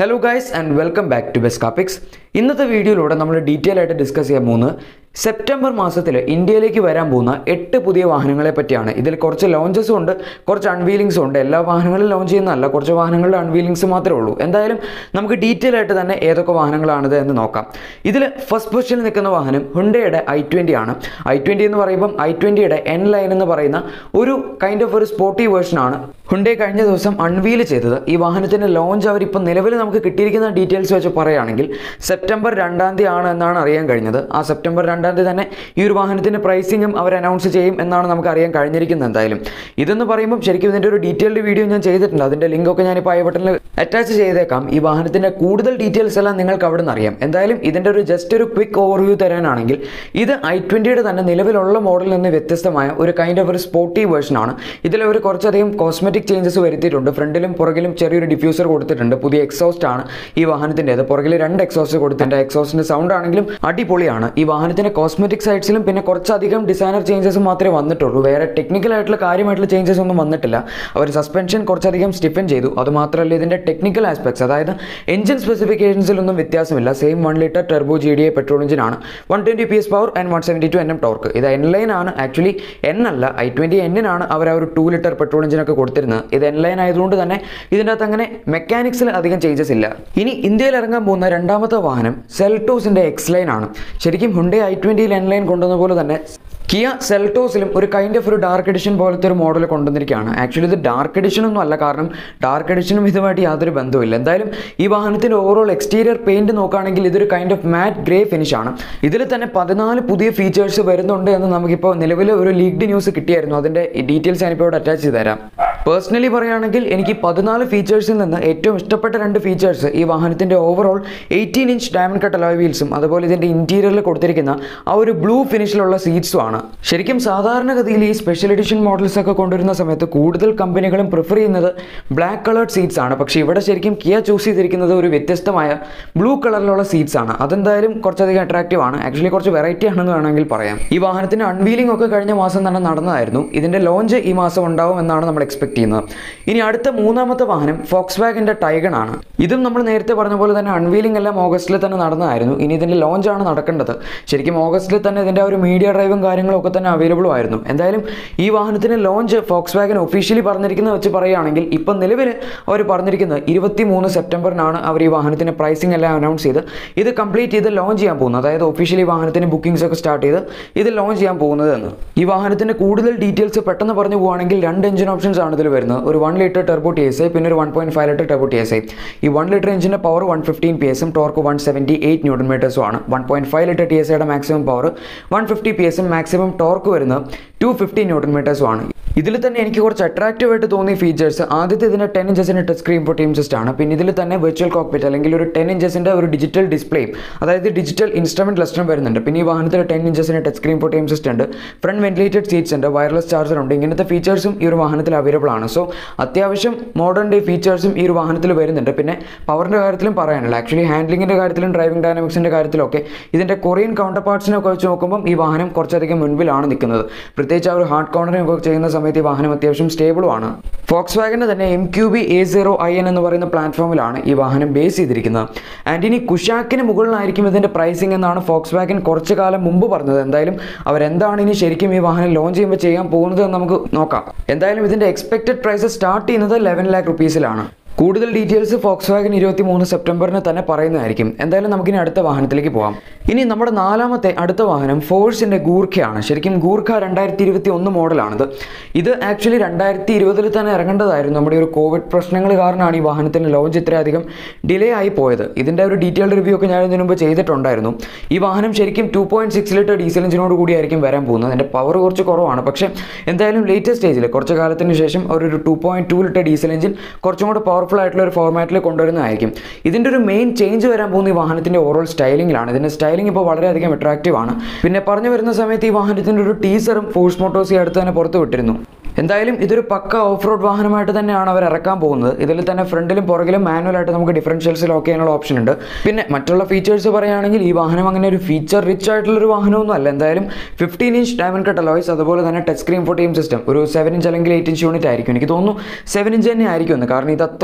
hello guys and welcome back to ബെസ്കാപ്പിക്സ് ഇന്നത്തെ വീഡിയോയിലൂടെ നമ്മൾ ഡീറ്റെയിൽ ആയിട്ട് ഡിസ്കസ് ചെയ്യാൻ പോകുന്നത് സെപ്റ്റംബർ മാസത്തിൽ ഇന്ത്യയിലേക്ക് വരാൻ പോകുന്ന എട്ട് പുതിയ വാഹനങ്ങളെ പറ്റിയാണ് ഇതിൽ കുറച്ച് ലോഞ്ചസും ഉണ്ട് കുറച്ച് അൺവീലിങ്സും ഉണ്ട് എല്ലാ വാഹനങ്ങളും ലോഞ്ച് ചെയ്യുന്നതല്ല കുറച്ച് വാഹനങ്ങളുടെ അൺവീലിങ്സ് മാത്രമേ ഉള്ളൂ എന്തായാലും നമുക്ക് ഡീറ്റെയിൽ ആയിട്ട് തന്നെ ഏതൊക്കെ വാഹനങ്ങളാണിത് എന്ന് നോക്കാം ഇതിൽ ഫസ്റ്റ് പൊസിഷനിൽ നിൽക്കുന്ന വാഹനം ഹുണ്ടയുടെ ഐ ട്വൻ്റി ആണ് ഐ ട്വൻ്റി എന്ന് പറയുമ്പം ഐ ട്വൻ്റിയുടെ എൻ ലൈൻ എന്ന് പറയുന്ന ഒരു കൈൻഡ് ഓഫ് ഒരു സ്പോർട്ടി വേർഷനാണ് ഹുണ്ടേ കഴിഞ്ഞ ദിവസം അൺവീൽ ചെയ്തത് ഈ വാഹനത്തിൻ്റെ ലോഞ്ച് അവരിപ്പോൾ നിലവിൽ നമുക്ക് കിട്ടിയിരിക്കുന്ന ഡീറ്റെയിൽസ് വെച്ച് പറയുകയാണെങ്കിൽ സെപ്റ്റംബർ രണ്ടാം തീയതി ആണ് എന്നാണ് അറിയാൻ കഴിഞ്ഞത് ആ സെപ്റ്റംബർ രണ്ടാം തീയതി തന്നെ ഈ ഒരു വാഹനത്തിൻ്റെ പ്രൈസിങ്ങും അവർ അനൗൺസ് ചെയ്യും എന്നാണ് നമുക്ക് അറിയാൻ കഴിഞ്ഞിരിക്കുന്നത് എന്തായാലും ഇതെന്ന് പറയുമ്പോൾ ശരിക്കും ഇതിൻ്റെ ഒരു ഡീറ്റെയിൽഡ് വീഡിയോ ഞാൻ ചെയ്തിട്ടുണ്ട് അതിൻ്റെ ലിങ്കൊക്കെ ഞാനിപ്പോൾ ഐ ബട്ടണിൽ അറ്റാച്ച് ചെയ്തേക്കാം ഈ വാഹനത്തിൻ്റെ കൂടുതൽ ഡീറ്റെയിൽസ് എല്ലാം നിങ്ങൾക്ക് അവിടെ നിന്ന് അറിയാം എന്തായാലും ഇതിൻ്റെ ഒരു ജസ്റ്റ് ഒരു ക്വിക്ക് ഓവർവ്യൂ തരാനാണെങ്കിൽ ഇത് ഐ ട്വൻറ്റിയുടെ തന്നെ നിലവിലുള്ള മോഡലിൽ നിന്ന് വ്യത്യസ്തമായ ഒരു കൈൻഡ് ഓഫ് ഒരു സ്പോർട്ടി വേർഷനാണ് ഇതിൽ അവർ കുറച്ചധികം കോസ്മെറ്റിക് ചേഞ്ചസ് വരുത്തിയിട്ടുണ്ട് ഫ്രണ്ടിലും പുറകിലും ചെറിയൊരു ഡിഫ്യൂസർ കൊടുത്തിട്ടുണ്ട് പുതിയ എക്സോസ്റ്റ് ആണ് ഈ വാഹനത്തിൻ്റെത് പുറകിൽ രണ്ട് എക്സോസ്റ്റ് കൊടുത്തിട്ടുണ്ട് എക്സോസ്റ്റിൻ്റെ സൗണ്ട് ആണെങ്കിലും അടിപൊളിയാണ് ഈ വാഹനത്തിൻ്റെ കോസ്മെറ്റിക് സൈഡ്സിലും പിന്നെ കുറച്ചധികം ഡിസൈനർ ചേഞ്ചസ് മാത്രമേ വന്നിട്ടുള്ളൂ വേറെ ടെക്നിക്കൽ ആയിട്ടുള്ള കാര്യമായിട്ടുള്ള ചേഞ്ചസ് ഒന്നും വന്നിട്ടില്ല അവർ സസ്പെൻഷൻ കുറച്ചധികം സ്റ്റിഫൻ ചെയ്തു അതുമാത്രമല്ല ഇതിൻ്റെ ടെക്നിക്കൽ ആസ്പെക്ട്സ് അതായത് എഞ്ചിൻ സ്പെസിഫിക്കേഷൻസിലൊന്നും വ്യത്യാസമില്ല same one litre turbo G D A petrol എഞ്ചിനാണ് one twenty P S power and one seventy two N M torque ഇത് എൻ ലൈൻ ആണ് ആക്ച്വലി എൻ അല്ല ഐ ട്വൻറ്റി എന്നിനാണ് അവർ ആ ഒരു ടു ലിറ്റർ പെട്രോൾ എഞ്ചിനൊക്കെ കൊടുത്തിരുന്നത് ഇത് എൻ ലൈൻ ആയതുകൊണ്ട് തന്നെ ഇതിൻ്റെ അകത്ത് അങ്ങനെ മെക്കാനിക്സിൽ അധികം ചേഞ്ചസ് ഇല്ല ഇനി ഇന്ത്യയിൽ ഇറങ്ങാൻ പോകുന്ന രണ്ടാമത്തെ വാഹനം സെൽട്ടോസിൻ്റെ എക്സ് ലൈൻ ആണ് ശരിക്കും ഹുണ്ടേ ഐ ട്വൻറ്റിയിൽ എൻ ലൈൻ കൊണ്ടുവന്ന പോലെ തന്നെ കിയ സെൽട്ടോസിലും ഒരു കൈൻഡ് ഓഫ് ഒരു ഡാർക്ക് എഡിഷൻ പോലത്തെ ഒരു മോഡൽ കൊണ്ടുവന്നിരിക്കുകയാണ് ആക്ച്വലി ഇത് ഡാർക്ക് എഡിഷൻ ഒന്നും അല്ല കാരണം ഡാർക്ക് എഡിഷനും ഇതുമായിട്ട് യാതൊരു ബന്ധവുമില്ല എന്തായാലും ഈ വാഹനത്തിൻ്റെ ഓവറോൾ എക്സ്റ്റീരിയർ പെയിൻറ് നോക്കുകയാണെങ്കിൽ ഇതൊരു kind of matte grey finish ആണ് ഇതിൽ തന്നെ പതിനാല് പുതിയ ഫീച്ചേഴ്സ് വരുന്നുണ്ട് എന്ന് നമുക്കിപ്പോൾ നിലവിൽ ഒരു ലീഗ്ഡ് ന്യൂസ് കിട്ടിയായിരുന്നു അതിൻ്റെ ഡീറ്റെയിൽസ് ഞാനിപ്പോൾ ഇവിടെ അറ്റാച്ച് ചെയ്ത് തരാം പേഴ്സണലി പറയുകയാണെങ്കിൽ എനിക്ക് പതിനാല് ഫീച്ചേഴ്സിൽ നിന്ന് ഏറ്റവും ഇഷ്ടപ്പെട്ട രണ്ട് ഫീച്ചേഴ്സ് ഈ വാഹനത്തിൻ്റെ overall eighteen inch diamond cut alloy വീൽസും അതുപോലെ ഇതിൻ്റെ ഇൻറ്റീരിയറിൽ കൊടുത്തിരിക്കുന്ന ആ ഒരു ബ്ലൂ ഫിനിഷിലുള്ള സീറ്റ്സും ആണ് ശരിക്കും സാധാരണഗതിയിൽ ഈ സ്പെഷ്യൽ എഡിഷൻ മോഡൽസ് ഒക്കെ കൊണ്ടുവരുന്ന സമയത്ത് കൂടുതൽ കമ്പനികളും പ്രിഫർ ചെയ്യുന്നത് ബ്ലാക്ക് കളേർഡ് സീറ്റ്സ് ആണ് പക്ഷേ ഇവിടെ ശരിക്കും കിയ ചൂസ് ചെയ്തിരിക്കുന്നത് ഒരു വ്യത്യസ്തമായ ബ്ലൂ കളറിലുള്ള സീറ്റ്സ് ആണ് അതെന്തായാലും കുറച്ചധികം അട്രാക്റ്റീവ് ആണ് ആക്ച്വലി കുറച്ച് വെറൈറ്റി ആണെന്ന് വേണമെങ്കിൽ പറയാം ഈ വാഹനത്തിന് അൺവീലിംഗ് ഒക്കെ കഴിഞ്ഞ മാസം തന്നെ നടന്നതായിരുന്നു ഇതിൻ്റെ ലോഞ്ച് ഈ മാസം ഉണ്ടാവും എന്നാണ് നമ്മൾ എക്സ്പെക്ട് ചെയ്യുന്നത് ഇനി അടുത്ത മൂന്നാമത്തെ വാഹനം ഫോക്സ് വാഗിൻ്റെ ടൈഗൺ ആണ് ഇതും നമ്മൾ നേരത്തെ പറഞ്ഞ പോലെ തന്നെ അൺവീലിംഗ് എല്ലാം ഓഗസ്റ്റിൽ തന്നെ നടന്നതായിരുന്നു ഇനി ഇതിൻ്റെ ലോഞ്ച് ആണ് നടക്കേണ്ടത് ശരിക്കും ഓഗസ്റ്റിൽ തന്നെ ഇതിൻ്റെ ഒരു മീഡിയ ഡ്രൈവും കാര്യങ്ങളും ഒക്കെ തന്നെ അവൈലബിളും ആയിരുന്നു എന്തായാലും ഈ വാഹനത്തിന് ലോഞ്ച് ഫോക്സ് വാഗൻ ഒഫീഷ്യലി പറഞ്ഞിരിക്കുന്നത് വെച്ച് പറയുകയാണെങ്കിൽ ഇപ്പം നിലവിൽ അവർ പറഞ്ഞിരിക്കുന്നത് ഇരുപത്തി മൂന്ന് സെപ്റ്റംബറിനാണ് അവർ ഈ വാഹനത്തിൻ്റെ പ്രൈസിംഗ് എല്ലാം അനൗൺസ് ചെയ്ത് ഇത് കംപ്ലീറ്റ് ചെയ്ത് ലോഞ്ച് ചെയ്യാൻ പോകുന്നത് അതായത് ഒഫീഷ്യലി വാഹനത്തിന് ബുക്കിംഗ്സ് ഒക്കെ സ്റ്റാർട്ട് ചെയ്ത് ഇത് ലോഞ്ച് ചെയ്യാൻ പോകുന്നത് എന്ന് ഈ വാഹനത്തിൻ്റെ കൂടുതൽ ഡീറ്റെയിൽസ് പെട്ടെന്ന് പറഞ്ഞു പോവുകയാണെങ്കിൽ രണ്ട് എഞ്ചിൻ ഓപ്ഷൻസ് ആണ് ഇതിൽ വരുന്നത് ഒരു one litre turbo T S I പിന്നെ ഒരു one point five litre turbo T S I ഈ വൺ ലിറ്റർ എഞ്ചിൻ്റെ പവർ വൺ ഫിഫ്റ്റീൻ പി എസും torque one seventy eight newton മീറ്റേഴ്സും ആണ് one point five litre T S ഐയുടെ maximum power one fifty P എസും maximum torque വരുന്നത് two fifty newton മീറ്റേഴ്സും ആണ് ഇതിൽ തന്നെ എനിക്ക് കുറച്ച് അട്രാക്റ്റീവ് ആയിട്ട് തോന്നിയ ഫീച്ചേഴ്സ് ആദ്യത്തെ ഇതിൻ്റെ ടെൻ ഇഞ്ചസിൻ്റെ ടച്ച് സ്ക്രീൻ പൊട്ടിയം സിസ്റ്റം ആണ് പിന്നെ ഇതിൽ തന്നെ വെർച്വൽ കോക്പിറ്റ് അല്ലെങ്കിൽ ഒരു ടെൻ ഇഞ്ചസിൻ്റെ ഒരു ഡിജിറ്റൽ ഡിസ്പ്ലേയും അതായത് ഡിജിറ്റൽ ഇൻസ്ട്രുമെൻറ്റ് ക്ലസ്റ്ററും വരുന്നുണ്ട് പിന്നെ ഈ വാഹനത്തിൽ ടെൻ ഇഞ്ചസിൻ്റെ ടച്ച് സ്ക്രീൻ പൊട്ടിയം സിസ്റ്റം ഉണ്ട് ഫ്രണ്ട് വെന്റിലേറ്റഡ് സീറ്റ്സ് ഉണ്ട് വയർലെസ് ചാർജർ ഉണ്ട് ഇങ്ങനത്തെ ഫീച്ചേഴ്സും ഈ ഒരു വാഹനത്തിൽ അവൈലബിൾ ആണ് സോ അത്യാവശ്യം മോഡേൺ ഡേ ഫീച്ചേഴ്സും ഈ ഒരു വാഹനത്തിൽ വരുന്നുണ്ട് പിന്നെ പവറിൻ്റെ കാര്യത്തിലും പറയാനില്ല ആക്ച്വലി ഹാൻഡ്ലിങ്ങിൻ്റെ കാര്യത്തിലും ഡ്രൈവിംഗ് ഡൈനാമിക്സിൻ്റെ കാര്യത്തിലൊക്കെ ഇതിൻ്റെ കൊറിയൻ കൗണ്ടർ പാർട്സിനൊക്കെ വെച്ച് നോക്കുമ്പോൾ ഈ വാഹനം കുറച്ചധികം മുൻപിലാണ് നിൽക്കുന്നത് പ്രത്യേകിച്ച് ആ ഒരു ഹാർഡ് കോർണറിംഗ് ഒക്കെ ചെയ്യുന്ന സമയത്ത് ഈ വാഹനം അത്യാവശ്യം സ്റ്റേബിളുമാണ് ഫോക്സ് വാഗൻ്റെ തന്നെ M Q B A zero I N എന്ന് പറയുന്ന പ്ലാറ്റ്ഫോമിലാണ് ഈ വാഹനം ബേസ് ചെയ്തിരിക്കുന്നത് ആൻഡ് ഇനി കുഷാക്കിന് മുകളിലായിരിക്കും ഇതിൻ്റെ പ്രൈസിംഗ് എന്നാണ് ഫോക്സ് വാഗൻ കുറച്ച് കാലം മുമ്പ് പറഞ്ഞത് എന്തായാലും അവരെന്താണ് ഇനി ശരിക്കും ഈ വാഹനം ലോഞ്ച് ചെയ്യുമ്പോൾ ചെയ്യാൻ പോകുന്നത് എന്ന് നമുക്ക് നോക്കാം എന്തായാലും ഇതിൻ്റെ എക്സ്പെക്റ്റഡ് പ്രൈസ് സ്റ്റാർട്ട് ചെയ്യുന്നത് ലെവൻ ലാക്ക് റുപ്പീസിലാണ് കൂടുതൽ ഡീറ്റെയിൽസ് ഫോക്സ് വാഗൻ ഇരുപത്തി മൂന്ന് സെപ്റ്റംബറിന് തന്നെ പറയുന്നതായിരിക്കും എന്തായാലും നമുക്കിനി അടുത്ത വാഹനത്തിലേക്ക് പോകാം ഇനി നമ്മുടെ നാലാമത്തെ അടുത്ത വാഹനം ഫോഴ്സിൻ്റെ ഗൂർഖയാണ് ശരിക്കും ഗൂർഖ രണ്ടായിരത്തി ഇരുപത്തി ഒന്ന് മോഡലാണിത് ഇത് ആക്ച്വലി രണ്ടായിരത്തി ഇരുപതിൽ തന്നെ ഇറങ്ങേണ്ടതായിരുന്നു നമ്മുടെ ഒരു കോവിഡ് പ്രശ്നങ്ങൾ കാരണമാണ് ഈ വാഹനത്തിൻ്റെ ലോഞ്ച് ഇത്രയധികം ഡിലേ ആയി പോയത് ഇതിൻ്റെ ഒരു ഡീറ്റെയിൽഡ് റിവ്യൂ ഒക്കെ ഞാൻ ഇതിനു മുമ്പ് ചെയ്തിട്ടുണ്ടായിരുന്നു ഈ വാഹനം ശരിക്കും two point six litre diesel എഞ്ചിനോട് കൂടിയായിരിക്കും വരാൻ പോകുന്നത് അതിൻ്റെ പവർ കുറച്ച് കുറവാണ് പക്ഷേ എന്തായാലും ലേറ്റസ്റ്റ് സ്റ്റേജിൽ കുറച്ച് കാലത്തിന് ശേഷം ഒരു two point two litre diesel എഞ്ചിൻ കുറച്ചും കൂടെ പവർഫുൾ ആയിട്ടുള്ള ഒരു ഫോർമാറ്റിൽ കൊണ്ടുവരുന്നതായിരിക്കും ഇതിൻ്റെ ഒരു മെയിൻ ചേഞ്ച് വരാൻ പോകുന്ന ഈ വാഹനത്തിൻ്റെ ഓവറോൾ സ്റ്റൈലിംഗിലാണ് ഇതിൻ്റെ സ്റ്റൈലിംഗ് ഇപ്പോൾ വളരെയധികം അട്രാക്റ്റീവ് ആണ് പിന്നെ പറഞ്ഞു വരുന്ന സമയത്ത് ഈ വാഹനത്തിൻ്റെ ഒരു ടീസറും ഫോഴ്സ് മോട്ടോഴ്സ് ഈ അടുത്ത് തന്നെ പുറത്ത് വിട്ടിരുന്നു എന്തായാലും ഇതൊരു പക്ക ഓഫ് റോഡ് വാഹനമായിട്ട് തന്നെയാണ് അവർ ഇറക്കാൻ പോകുന്നത് ഇതിൽ തന്നെ ഫ്രണ്ടിലും പുറകിലും മാനുവലായിട്ട് നമുക്ക് ഡിഫറൻഷ്യൽസ് ലോക്ക് ചെയ്യാനുള്ള ഓപ്ഷൻ ഉണ്ട് പിന്നെ മറ്റുള്ള ഫീച്ചേഴ്സ് പറയുകയാണെങ്കിൽ ഈ വാഹനം അങ്ങനെ ഒരു ഫീച്ചർ റിച്ച് ആയിട്ടുള്ള ഒരു വാഹനമൊന്നും അല്ല എന്തായാലും fifteen inch diamond cut alloys അതുപോലെ തന്നെ ടച്ച് സ്ക്രീൻ ഫോർട്ടിയും സിസ്റ്റം ഒരു സെവൻ ഇഞ്ച് അല്ലെങ്കിൽ എയ്റ്റ് ഇഞ്ച് യൂണിറ്റ് ആയിരിക്കും എനിക്ക് തോന്നുന്നു സെവൻ ഇഞ്ച് തന്നെ ആയിരിക്കും എന്ന് കാരണം ഇത് അത്ര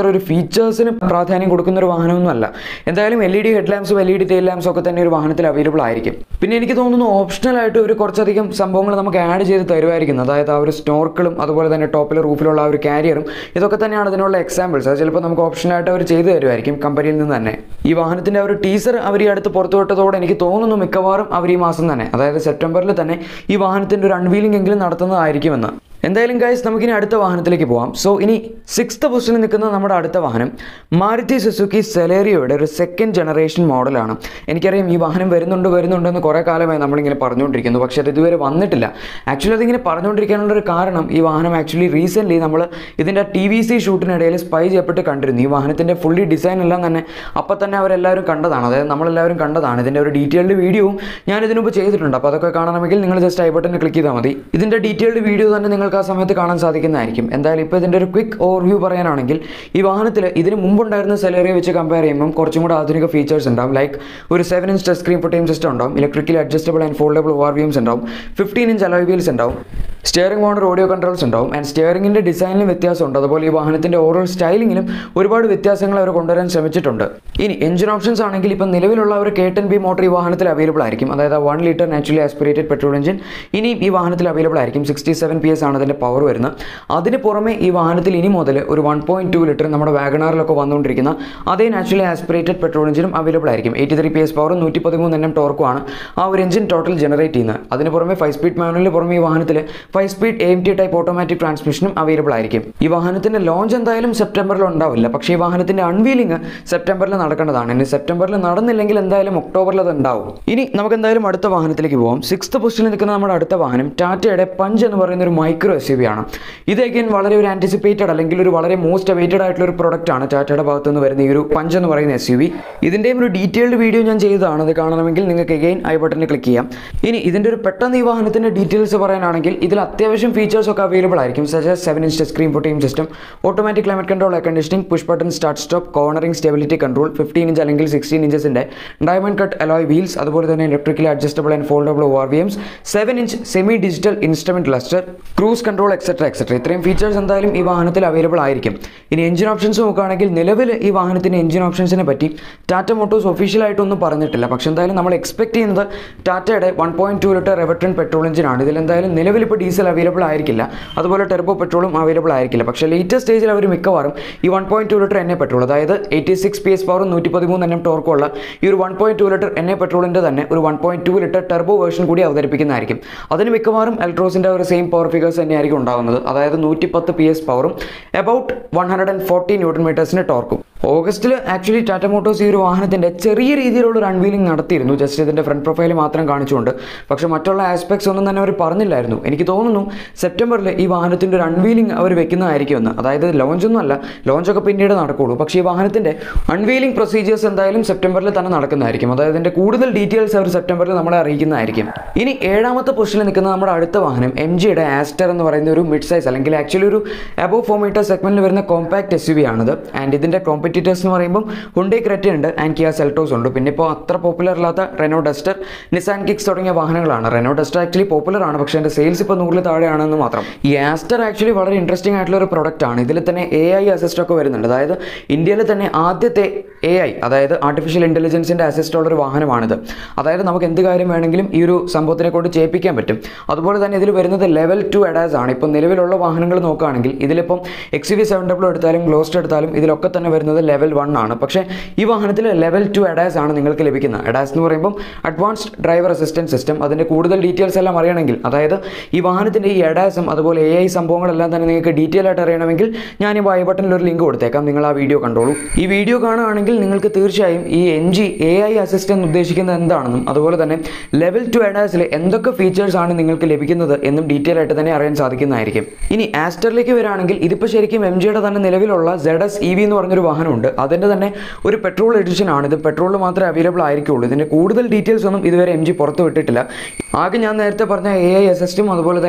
ഒരു ഫീച്ചേഴ്സിന് പ്രാധാന്യം കൊടുക്കുന്ന ഒരു വാഹനമൊന്നുമല്ല എന്തായാലും എൽ ഇ ഡി ഹെഡ് ലാംപ്സും എൽ ഇ ഡി ടെയിൽ ലാംപ്സും ഒക്കെ തന്നെ ഒരു വാഹനത്തിൽ അവൈലബിൾ ആയിരിക്കും പിന്നെ എനിക്ക് തോന്നുന്നു ഓപ്ഷണലായിട്ട് ഒരു കുറച്ചധികം സംഭവങ്ങൾ നമുക്ക് ആഡ് ചെയ്ത് തരുമായിരിക്കും അതായത് ആ ഒരു സ്നോർക്കിളും അതുപോലെ തന്നെ ടോപ്പിൽ റൂഫിലുള്ള ആ ഒരു കാരിയറും ഇതൊക്കെ തന്നെയാണ് അതിനുള്ള എക്സാമ്പിൾസ് അത് ചിലപ്പോൾ നമുക്ക് ഓപ്ഷനായിട്ട് അവർ ചെയ്തു തരുമായിരിക്കും കമ്പനിയിൽ നിന്ന് തന്നെ ഈ വാഹനത്തിൻ്റെ ഒരു ടീസർ അവർ ഈ അടുത്ത് പുറത്തു വിട്ടതോടെ എനിക്ക് തോന്നുന്നു മിക്കവാറും അവർ ഈ മാസം തന്നെ അതായത് സെപ്റ്റംബറിൽ തന്നെ ഈ വാഹനത്തിൻ്റെ ഒരു അൺവീലിംഗ് എങ്കിലും നടത്തുന്നതായിരിക്കുമെന്ന് എന്തായാലും ഗൈസ് നമുക്കിനി അടുത്ത വാഹനത്തിലേക്ക് പോവാം സോ ഇനി സിക്സ്ത് പൊസിഷനിൽ നിൽക്കുന്ന നമ്മുടെ അടുത്ത വാഹനം മാരുതി സുസുക്കി സെലേറിയോയുടെ ഒരു സെക്കൻഡ് ജനറേഷൻ മോഡലാണ് എനിക്കറിയാം ഈ വാഹനം വരുന്നുണ്ട് വരുന്നുണ്ടെന്ന് കുറേ കാലമായി നമ്മളിങ്ങനെ പറഞ്ഞുകൊണ്ടിരിക്കുന്നു പക്ഷേ അത് ഇതുവരെ വന്നിട്ടില്ല ആക്ച്വലി അതിങ്ങനെ പറഞ്ഞുകൊണ്ടിരിക്കാനുള്ള ഒരു കാരണം ഈ വാഹനം ആക്ച്വലി റീസെൻ്റ്ലി നമ്മൾ ഇതിൻ്റെ ടി വി സി ഷൂട്ടിനിടയിൽ സ്പൈ ചെയ്യപ്പെട്ട് കണ്ടിരുന്നു ഈ വാഹനത്തിൻ്റെ ഫുള്ളി ഡിസൈൻ എല്ലാം തന്നെ അപ്പം തന്നെ അവരെല്ലാവരും കണ്ടതാണ് അതായത് നമ്മളെല്ലാവരും കണ്ടതാണ് ഇതിൻ്റെ ഒരു ഡീറ്റെയിൽഡ് വീഡിയോയും ഞാൻ ഇതിനു മുമ്പ് ചെയ്തിട്ടുണ്ട് അപ്പോൾ അതൊക്കെ കാണണമെങ്കിൽ നിങ്ങൾ ജസ്റ്റ് ഐ ബട്ടൺ ക്ലിക്ക് ചെയ്താൽ മതി ഇതിൻ്റെ ഡീറ്റെയിൽഡ് വീഡിയോ തന്നെ നിങ്ങൾക്ക് ആ സമയത്ത് കാണാൻ സാധിക്കുന്നതായിരിക്കും എന്തായാലും ഇപ്പോൾ ഇതിൻ്റെ ഒരു ക്വിക്ക് ഓവർവ്യൂ പറയാനാണെങ്കിൽ ഈ വാഹനത്തിൽ ഇതിന് മുമ്പുണ്ടായിരുന്ന സെലറിയെ വെച്ച് കമ്പയർ ചെയ്യുമ്പോൾ കുറച്ചും കൂടെ ആധുനിക ഫീച്ചേഴ്സ് ഉണ്ടാവും ലൈക്ക് ഒരു സെവൻ ഇഞ്ച് ടച്ച് സ്ക്രീൻ പൊട്ടിയും സിസ്റ്റം ഉണ്ടാവും electrically adjustable and foldable ORVMs ഉണ്ടാവും ഫിഫ്റ്റീൻ ഇഞ്ച് അലോയ് വീൽസ് ഉണ്ടാവും സ്റ്റിയറിംഗ് മോണർ ഓഡിയോ കൺട്രോൾസ് ഉണ്ടാവും ആൻഡ് സ്റ്റിയറിംഗിൻ്റെ ഡിസൈനിലും വ്യത്യാസമുണ്ട് അതുപോലെ ഈ വാഹനത്തിൻ്റെ ഓവറോൾ സ്റ്റൈലിങ്ങിലും ഒരുപാട് വ്യത്യാസങ്ങൾ അവർ കൊണ്ടുവരാൻ ശ്രമിച്ചിട്ടുണ്ട് ഇനി എഞ്ചിൻ ഓപ്ഷൻസ് ആണെങ്കിൽ ഇപ്പം നിലവിലുള്ള ഒരു കെ ടെൻ ബി മോട്ടർ ഈ വാഹനത്തിൽ അവൈലബിൾ ആയിരിക്കും അതായത് one litre naturally aspirated petrol engine ഇനിയും ഈ വാഹനത്തിൽ അവൈലബിൾ ആയിരിക്കും സിക്സ്റ്റി സെവൻ പി എസ് ആണ് അതിൻ്റെ പവർ വരുന്നത് അതിന് പുറമെ ഈ വാഹനത്തിൽ ഇനി മുതൽ ഒരു വൺ പോയിൻറ്റ് ടു ലിറ്റർ നമ്മുടെ വാഗണാറിലൊക്കെ വന്നുകൊണ്ടിരിക്കുന്ന അതേ നാച്ചുറലി ആസ്പിറേറ്റഡ് പെട്രോൾ എഞ്ചിനും അവൈലബിൾ ആയിരിക്കും എയ്റ്റി ത്രീ പി എസ് പവറും നൂറ്റി പതിമൂന്ന് എണ്ണം ടോർക്കുമാണ് ആ ഒരു എഞ്ചിൻ ടോട്ടൽ ജനറേറ്റ് ചെയ്യുന്നത് അതിന് പുറമെ ഫൈവ് സ്പീഡ് മാനുവലിന് പുറമെ ഈ വാഹനത്തിൽ five speed A M T type automatic ട്രാൻസ്മിഷനും അവൈലബിൾ ആയിരിക്കും ഈ വാഹനത്തിൻ്റെ ലോഞ്ച് എന്തായാലും സെപ്റ്റംബറിൽ ഉണ്ടാവില്ല പക്ഷേ ഈ വാഹനത്തിൻ്റെ അൺവീലിംഗ് സെപ്റ്റംബറിൽ നടക്കേണ്ടതാണ് ഇനി സെപ്റ്റംബറിൽ നടന്നില്ലെങ്കിൽ എന്തായാലും ഒക്ടോബറിൽ അത് ഉണ്ടാവും ഇനി നമുക്ക് എന്തായാലും അടുത്ത വാഹനത്തിലേക്ക് പോകാം സിക്സ്ത് പൊസിഷനിൽ നിൽക്കുന്ന നമ്മുടെ അടുത്ത വാഹനം ടാറ്റയുടെ പഞ്ച് എന്ന് പറയുന്ന ഒരു മൈക്രോ എസ് യു ആണ് ഇത് അഗൈൻ വളരെ ഒരു ആൻറ്റിസിപ്പേറ്റഡ് അല്ലെങ്കിൽ ഒരു വളരെ മോസ്റ്റ് അവൈറ്റഡ് ആയിട്ടുള്ള ഒരു പ്രൊഡക്റ്റ് ആണ് ടാറ്റയുടെ ഭാഗത്ത് നിന്ന് വരുന്ന ഈ ഒരു പഞ്ച് എന്ന് പറയുന്ന എസ് യു വി ഇതിൻ്റെയും ഒരു ഡീറ്റെയിൽഡ് വീഡിയോ ഞാൻ ചെയ്തതാണ് അത് കാണണമെങ്കിൽ നിങ്ങൾക്ക് അഗൈൻ ഐ ബട്ടണിൽ ക്ലിക്ക് ചെയ്യാം ഇനി ഇതിൻ്റെ ഒരു പെട്ടെന്ന് ഈ വാഹനത്തിൻ്റെ ഡീറ്റെയിൽസ് പറയാനാണെങ്കിൽ ഇതിൽ അത്യാവശ്യം ഫീച്ചേഴ്സ് ഒക്കെ അവൈലബിൾ ആയിരിക്കും സച്ച് സെവൻ ഇഞ്ച് സ്ക്രീൻ പൊട്ടിയും system automatic climate control air conditioning push button start stop cornering stability control fifteen inch അല്ലെങ്കിൽ സിക്സ്റ്റീൻ ഇഞ്ചസിൻ്റെ ഡയമണ്ട് കട്ട് അലോയ് വീൽസ് അതുപോലെ തന്നെ electrically adjustable and foldable ORVMs seven inch semi digital instrument cluster cruise control etcetera etcetera ഇത്രയും features എന്തായാലും ഈ വാഹനത്തിൽ available ആയിരിക്കും ഇനി എഞ്ചിൻ ഓപ്ഷൻസ് നോക്കുകയാണെങ്കിൽ നിലവിൽ ഈ വാഹനത്തിൻ്റെ എഞ്ചിൻ ഓപ്ഷൻസിനെ പറ്റി ടാറ്റ മോട്ടോഴ്സ് ഒഫീഷ്യലായിട്ടൊന്നും പറഞ്ഞിട്ടില്ല പക്ഷേ എന്തായാലും നമ്മൾ എക്സ്പെക്ട് ചെയ്യുന്നത് ടാറ്റയുടെ one point two litre Revotron petrol എഞ്ചിനാണ് ഇതിൽ എന്തായാലും നിലവിൽ ഇപ്പോൾ ഡീസൽ അവൈലബിൾ ആയിരിക്കില്ല അതുപോലെ ടെർബോ പെട്രോളും അവൈലബിൾ ആയിരിക്കില്ല പക്ഷേ ലേറ്റസ്റ്റ് സ്റ്റേജിൽ അവർ മിക്കവാറും ഈ വൺ പോയിന്റ് ടു ലിറ്റർ എണ്ണ പെട്രോൾ അതായത് എയ്റ്റി സിക്സ് പി എസ് പവറും നൂറ്റി പതിമൂന്ന് എണ്ണം ടോർക്കുള്ള ഈ ഒരു വൺ പോയിന്റ് ടു ലിറ്റർ എണ്ണ പെട്രോളിൻ്റെ തന്നെ ഒരു one point two litre turbo version കൂടി അവതരിപ്പിക്കുന്നതായിരിക്കും അതിന് മിക്കവാറും ഇലക്ട്രോസിൻ്റെ ഒരു സെയിം പവർ ഫിഗേഴ്സ് തന്നെയായിരിക്കും ഉണ്ടാകുന്നത് അതായത് നൂറ്റി പത്ത് പി എസ് പവറും about one hundred and forty newton മീറ്റേഴ്സിന് ടോർക്കും ഓഗസ്റ്റിൽ ആക്ച്വലി ടാറ്റ മോട്ടോഴ്സ് ഈ ഒരു വാഹനത്തിൻ്റെ ചെറിയ രീതിയിലുള്ള ഒരു അൺവീലിംഗ് നടത്തിയിരുന്നു ജസ്റ്റ് ഇതിൻ്റെ ഫ്രണ്ട് പ്രൊഫൈൽ മാത്രം കാണിച്ചുകൊണ്ട് പക്ഷേ മറ്റുള്ള ആസ്പെക്ട്സ് ഒന്നും തന്നെ അവർ പറഞ്ഞില്ലായിരുന്നു എനിക്ക് തോന്നുന്നു സെപ്റ്റംബറിൽ ഈ വാഹനത്തിൻ്റെ ഒരു അൺവീലിംഗ് അവർ വെക്കുന്നതായിരിക്കുമെന്ന് അതായത് ലോഞ്ച് ഒന്നും അല്ല ലോഞ്ചൊക്കെ പിന്നീട് നടക്കുള്ളൂ പക്ഷേ ഈ വാഹനത്തിൻ്റെ അൺവീലിംഗ് പ്രൊസീജിയേഴ്സ് എന്തായാലും സെപ്റ്റംബറിൽ തന്നെ നടക്കുന്നതായിരിക്കും അതായത് ഇതിൻ്റെ കൂടുതൽ ഡീറ്റെയിൽസ് അവർ സെപ്റ്റംബറിൽ നമ്മളെ അറിയിക്കുന്നതായിരിക്കും ഇനി ഏഴാമത്തെ പൊസിഷനിൽ നിൽക്കുന്ന നമ്മുടെ അടുത്ത വാഹനം എം ജിയുടെ ആസ്റ്റർ എന്ന് പറയുന്ന ഒരു മിഡ് സൈസ് അല്ലെങ്കിൽ ആക്ച്വലി ഒരു അബോ ഫോർ മീറ്റർ സെഗ്മെന്റിൽ വരുന്ന കോമ്പാക്ട് എസ് യു വി ആണിത് ആൻഡ് ഇതിൻ്റെ കോമ്പറ്റീറ്റേഴ്സ് എന്ന് പറയുമ്പോൾ ഹുണ്ടേ ക്രെറ്റ ഉണ്ട് ആൻഡ് കിയ സെൽട്ടോസ് ഉണ്ട് പിന്നെ ഇപ്പോൾ അത്ര പോപ്പുലർ അല്ലാത്ത റെനോ ഡസ്റ്റർ നിസാൻ കിക്സ് തുടങ്ങിയ വാഹനങ്ങളാണ് റെനോ ഡസ്റ്റർ ആക്ച്വലി പോപ്പുലർ ആണ് പക്ഷേ എൻ്റെ സെയിൽസ് ഇപ്പോൾ നൂറിൽ താഴെയാണെന്ന് മാത്രം ഈ ആസ്റ്റർ ആക്ച്വലി വളരെ ഇൻട്രസ്റ്റിംഗ് ആയിട്ടുള്ള ഒരു പ്രൊഡക്റ്റ് ആണ് ഇതിൽ തന്നെ എ ഐ അസിസ്റ്റ് ഒക്കെ വരുന്നുണ്ട് അതായത് ഇന്ത്യയിൽ തന്നെ ആദ്യത്തെ എ ഐ അതായത് ആർട്ടിഫിഷ്യൽ ഇൻ്റലിജൻസിൻ്റെ അസിസ്റ്റ് ഉള്ള ഒരു വാഹനമാണിത് അതായത് നമുക്ക് എന്ത് കാര്യം വേണമെങ്കിലും ഈ ഒരു സംഭവത്തിനെ കൊണ്ട് ചെയ്യിപ്പിക്കാൻ പറ്റും അതുപോലെ തന്നെ ഇതിൽ വരുന്നത് ലെവൽ ടു അഡാസ് ആണ് ഇപ്പം നിലവിലുള്ള വാഹനങ്ങൾ നോക്കുകയാണെങ്കിൽ ഇതിലിപ്പം എക്സ് വി സെവൻ ഡബ്ല്യൂ എടുത്താലും ഗ്ലോസ്റ്റ് എടുത്താലും ഇതിലൊക്കെ തന്നെ വരുന്നത് ലെവൽ വൺ ആണ് പക്ഷേ ഈ വാഹനത്തിൽ ലെവൽ ടു അഡാസ് ആണ് നിങ്ങൾക്ക് ലഭിക്കുന്നത് അഡാസ് എന്ന് പറയുമ്പോൾ അഡ്വാൻസ്ഡ് ഡ്രൈവർ അസിസ്റ്റൻറ്റ് സിസ്റ്റം അതിൻ്റെ കൂടുതൽ ഡീറ്റെയിൽസ് എല്ലാം അറിയണമെങ്കിൽ അതായത് ഈ വാഹനത്തിൻ്റെ ഈ അഡാസും അതുപോലെ എ ഐ സംഭവങ്ങളെല്ലാം തന്നെ നിങ്ങൾക്ക് ഡീറ്റെയിൽ ആയിട്ട് അറിയണമെങ്കിൽ ഞാൻ ഈ വൈ ബട്ടണിൽ ഒരു ലിങ്ക് കൊടുത്തേക്കാം നിങ്ങൾ ആ വീഡിയോ കണ്ടോളൂ ഈ വീഡിയോ കാണുകയാണെങ്കിൽ നിങ്ങൾക്ക് തീർച്ചയായും ഈ M G A I assistant ഉദ്ദേശിക്കുന്നത് എന്താണെന്നും അതുപോലെ തന്നെ ലെവൽ ടു അഡാസിൽ എന്തൊക്കെ ഫീച്ചേഴ്സ് ആണ് നിങ്ങൾക്ക് ലഭിക്കുന്നത് എന്നും ഡീറ്റെയിൽ ആയിട്ട് തന്നെ അറിയാൻ സാധിക്കുന്നതായിരിക്കും ഇനി ആസ്റ്ററിലേക്ക് വരികയാണെങ്കിൽ ഇതിപ്പോൾ ശരിക്കും എം ജിയുടെ തന്നെ നിലവിലുള്ള സെഡ് എസ് ഇ വി എന്ന് പറഞ്ഞൊരു വാഹനമുണ്ട് അതിൻ്റെ തന്നെ ഒരു പെട്രോൾ എഡിഷൻ ആണ് ഇത് പെട്രോളിൽ മാത്രമേ അവൈലബിൾ ആയിരിക്കുള്ളൂ ഇതിൻ്റെ കൂടുതൽ ഡീറ്റെയിൽസ് ഒന്നും ഇതുവരെ എം ജി പുറത്ത് വിട്ടിട്ടില്ല ആകെ ഞാൻ നേരത്തെ പറഞ്ഞ എ ഐ അസിസ്റ്റും അതുപോലെ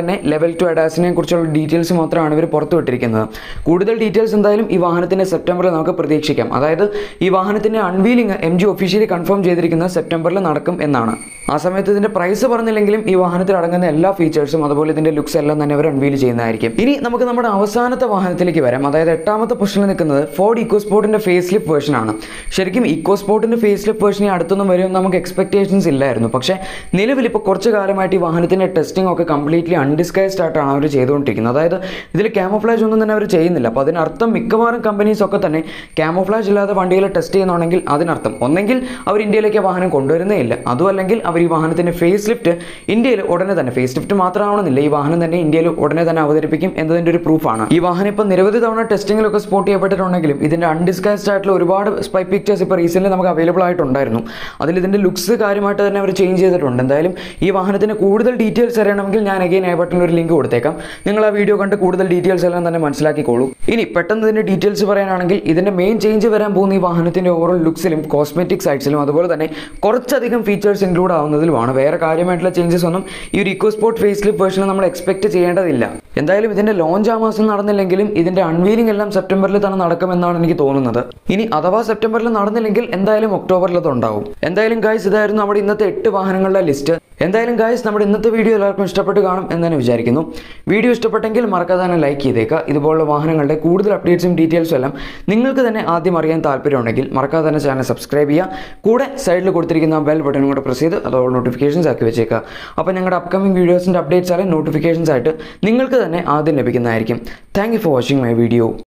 തന്നെ ലെവൽ ടു അഡാസിനെ കുറിച്ചുള്ള ഡീറ്റെയിൽസ് മാത്രമാണ് ഇവർ പുറത്തുവിട്ടിരിക്കുന്നത് കൂടുതൽ ഡീറ്റെയിൽസ് എന്തായാലും ഈ വാഹനത്തിൻ്റെ സെപ്റ്റംബറിൽ നമുക്ക് പ്രതീക്ഷിക്കാം അതായത് ഈ വാഹനത്തിൻ്റെ unveiling M G officially confirm ചെയ്തിരിക്കുന്നത് സെപ്റ്റംബറിൽ നടക്കും എന്നാണ് ആ സമയത്ത് ഇതിൻ്റെ പ്രൈസ് പറഞ്ഞില്ലെങ്കിലും ഈ വാഹനത്തിൽ അടങ്ങുന്ന എല്ലാ ഫീച്ചേഴ്സും അതുപോലെ ഇതിൻ്റെ ലുക്സ് എല്ലാം തന്നെ അവർ അൺവീൽ ചെയ്യുന്നതായിരിക്കും ഇനി നമുക്ക് നമ്മുടെ അവസാനത്തെ വാഹനത്തിലേക്ക് വരാം അതായത് എട്ടാമത്തെ പൊസിഷനിൽ നിൽക്കുന്നത് ഫോർഡ് ഇക്കോസ്പോർട്ടിൻ്റെ ഫേസ് ലിപ്പ് വേർഷൻ ആണ് ശരിക്കും ഇക്കോസ്പോർട്ടിൻ്റെ ഫേസ് ലിപ്പ് വേർഷൻ ഈ അടുത്തൊന്നും വരുമെന്ന് നമുക്ക് എക്സ്പെക്ടേഷൻസ് ഇല്ലായിരുന്നു പക്ഷേ നിലവിൽ ഇപ്പോൾ കുറച്ച് കാലമായിട്ട് ഈ വാഹനത്തിൻ്റെ ടെസ്റ്റിംഗ് ഒക്കെ കംപ്ലീറ്റ്ലി അൺഡിസ്കൈസ്ഡ് ആയിട്ടാണ് അവർ ചെയ്തുകൊണ്ടിരിക്കുന്നത് അതായത് ഇതിൽ ക്യാമോഫ്ലാജ് ഒന്നും തന്നെ അവർ ചെയ്യുന്നില്ല അപ്പോൾ അതിനർത്ഥം മിക്കവാറും കമ്പനീസ് ഒക്കെ തന്നെ ക്യാമോഫ്ലാജ് ഇല്ലാതെ വണ്ടികൾ ടെസ്റ്റ് ചെയ്യുന്നുണ്ടെങ്കിൽ അതിനർത്ഥം ഒന്നെങ്കിൽ അവർ ഇന്ത്യയിലേക്ക് ആ വാഹനം കൊണ്ടുവരുന്നേ ഇല്ല അതും അല്ലെങ്കിൽ അവർ ഈ വാഹനത്തിൻ്റെ ഫേസ് ലിഫ്റ്റ് ഇന്ത്യയിൽ ഉടനെ തന്നെ ഫേസ് ലിഫ്റ്റ് മാത്രമാവണമെന്നില്ല ഈ വാഹനം തന്നെ ഇന്ത്യയിൽ ഉടനെ തന്നെ അവതരിപ്പിക്കും എന്നതിൻ്റെ ഒരു പ്രൂഫാണ് ഈ വാഹനം ഇപ്പോൾ നിരവധി തവണ ടെസ്റ്റിങ്ങിലൊക്കെ സ്പോട്ട് ചെയ്യപ്പെട്ടിട്ടുണ്ടെങ്കിലും ഇതിൻ്റെ അൺഡിസ്കൈസ്ഡ് ആയിട്ടുള്ള ഒരുപാട് സ്പൈ പിക്ചേഴ്സ് ഇപ്പോൾ റീസെൻ്റ് നമുക്ക് അവൈലബിൾ ആയിട്ടുണ്ടായിരുന്നു അതിൽ ഇതിൻ്റെ ലുക്സ് കാര്യമായിട്ട് തന്നെ അവർ ചേഞ്ച് ചെയ്തിട്ടുണ്ട് എന്തായാലും ഈ വാഹനത്തിന് കൂടുതൽ ഡീറ്റെയിൽസ് അറിയണമെങ്കിൽ ഞാൻ അഗൈൻ ഐ ബട്ടണിൽ ഒരു ലിങ്ക് കൊടുത്തേക്കാം നിങ്ങൾ ആ വീഡിയോ കണ്ട് കൂടുതൽ ഡീറ്റെയിൽസ് എല്ലാം തന്നെ മനസ്സിലാക്കിക്കോളൂ ഇനി പെട്ടെന്ന് ഇതിൻ്റെ ഡീറ്റെയിൽസ് പറയാനാണെങ്കിൽ ഇതിൻ്റെ മെയിൻ ചേഞ്ച് വരാൻ പോകുന്ന ഈ വാഹനത്തിൻ്റെ ഓവറോൾ ലുക്സിലും കോസ്മെറ്റിക് സൈഡ്സിലും അതുപോലെ തന്നെ കുറച്ചധികം ഫീച്ചേഴ്സ് ഇൻക്ലൂഡ് ആവുന്നതിലുമാണ് വേറെ കാര്യമായിട്ടുള്ള ചേഞ്ചസ് ഒന്നും ഈ ഒരു ഇക്കോസ്പോർട്ട് ഫേസ് ലിപ്പ് വേർഷനിൽ നമ്മൾ എക്സ്പെക്ട് ചെയ്യേണ്ടതില്ല എന്തായാലും ഇതിൻ്റെ ലോഞ്ച് ആ മാസം നടന്നില്ലെങ്കിലും ഇതിൻ്റെ അൺവീലിംഗ് എല്ലാം സെപ്റ്റംബറിൽ തന്നെ നടക്കുമെന്നാണ് എനിക്ക് തോന്നുന്നത് ഇനി അഥവാ സെപ്റ്റംബറിൽ നടന്നില്ലെങ്കിൽ എന്തായാലും ഒക്ടോബറിൽ അത് ഉണ്ടാവും എന്തായാലും ഗായ്സ് ഇതായിരുന്നു നമ്മുടെ ഇന്നത്തെ എട്ട് വാഹനങ്ങളുടെ ലിസ്റ്റ് എന്തായാലും ഗായ്സ് നമ്മുടെ ഇന്നത്തെ വീഡിയോ എല്ലാവർക്കും ഇഷ്ടപ്പെട്ട് കാണും എന്ന് തന്നെ വിചാരിക്കുന്നു വീഡിയോ ഇഷ്ടപ്പെട്ടെങ്കിൽ മറക്കാതെ തന്നെ ലൈക്ക് ചെയ്തേക്കുക ഇതുപോലുള്ള വാഹനങ്ങളുടെ കൂടുതൽ അപ്ഡേറ്റ്സും ഡീറ്റെയിൽസും എല്ലാം നിങ്ങൾക്ക് തന്നെ ആദ്യം അറിയാൻ താല്പര്യമുണ്ടെങ്കിൽ മറക്കാതെ തന്നെ ചാനൽ സബ്സ്ക്രൈബ് ചെയ്യുക കൂടെ സൈഡിൽ കൊടുത്തിരിക്കുന്ന ബെൽ ബട്ടണും കൂടെ പ്രസ് ചെയ്ത് അതോടെ നോട്ടിഫിക്കേഷൻസ് ആക്കി വെച്ചേക്കുക അപ്പോൾ ഞങ്ങളുടെ അപ്കമിംഗ് വീഡിയോസിൻ്റെ അപ്ഡേറ്റ്സ് എല്ലാം നോട്ടിഫിക്കേഷൻസ് ആയിട്ട് നിങ്ങൾക്ക് തന്നെ ആദ്യം ലഭിക്കുന്നതായിരിക്കും thank you for watching my video